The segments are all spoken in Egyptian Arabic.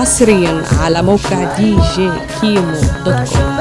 حصريا على موقع دي جي كيمو دوت كوم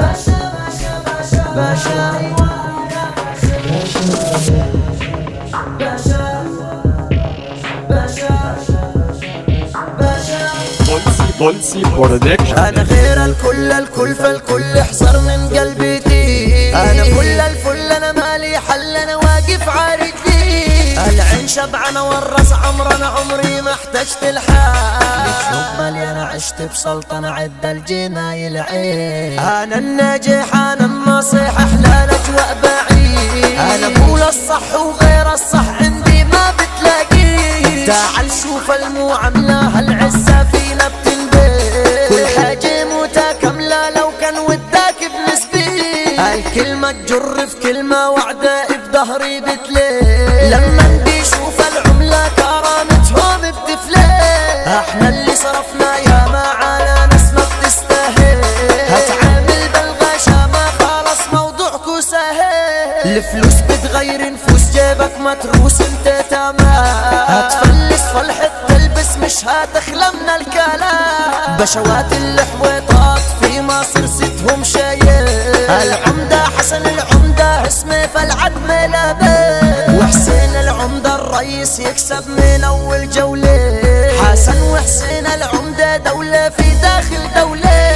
بولسي بولسي برودكشن انا غير الكل الكل فالكل احذر من قلبي دي انا كل الفل انا مالي حل انا واقف عارجلي العين شبعانة والراس عمر انا عمري ما احتجت الحال مالي انا عشت بسلطنة عد الجنايل عين انا الناجح انا النصيح احلى الاجواء بعيد انا اقول الصح وغير الصح عندي ما بتلاقيه تعال شوف المعاملة هالعزة فينا بتنبيه كل حاجة متكاملة لو كان وداك بنسبي الكلمة تجر في كلمة وعدة بظهري بتليه لما بيشوف العملة كرامتهم بتفليه احنا اللي صرفنا يا ما على ناس ما بتستاهل هتعامل بالغشامة خلاص موضوعكو سهل الفلوس بتغير نفوس جيبك متروس انت تمام هتفلس فالحة تلبس مش هتخلى من الكلام بشوات الحويطات في مصر ستهم شايل العمدة حسن العمدة اسمه فالعدم لابس وحسين العمدة الرئيس يكسب من اول جولة حسن وحسين العمدة دولة في داخل دولة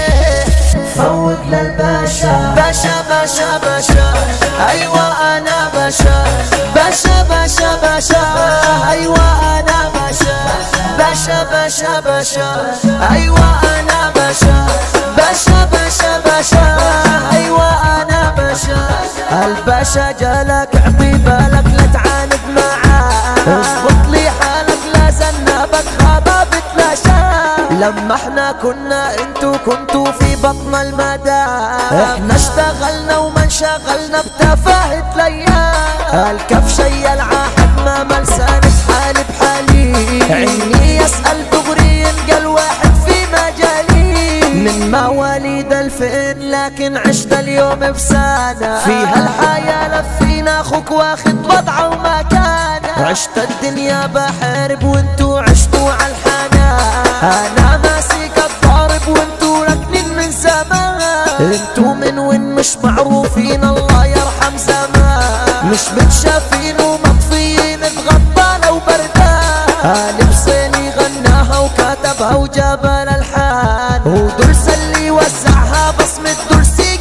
فوق للباشا باشا باشا باشا ايوه انا باشا باشا باشا باشا ايوه انا باشا باشا باشا باشا ايوه انا باشا باشا باشا باشا ايوه انا باشا الباشا جالك اعطي بالك لا تعاند معاه اظبط لي حالك لا زنبك خابة بتلاشى لما احنا كنا انتو كنتوا في بطن المدى احنا اشتغلنا وما انشغلنا بتفاهة الايام الكف شي العاحد ما ملسان بحالي بحالي عيني يسأل دغري ينقل واحد في مجالي من مواليد الفين لكن عشت اليوم بسنة في هالحياة لفينا اخوك واخد وضعه ومكانه عشت الدنيا بحارب وانتو عشتوا عالحنان انا ماسك الضارب وانتو راكنين من زمان انتو من وين مش معروفين الله يرحم زمان مش متشافين ومطفيين اتغطى لو بردان لبسيني غناها وكتبها وجاب الالحان ودرس اللي وزعها بصمة درسي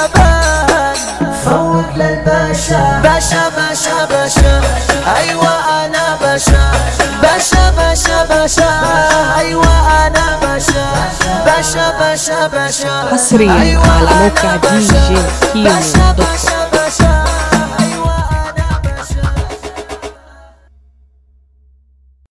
قلبان فوق للباشا باشا باشا باشا ايوه انا باشا باشا باشا باشا ايوه انا باشا باشا باشا باشا حصرياً أيوة على أنا موقع باشا. DJ كيمو باشا دوت كوم. باشا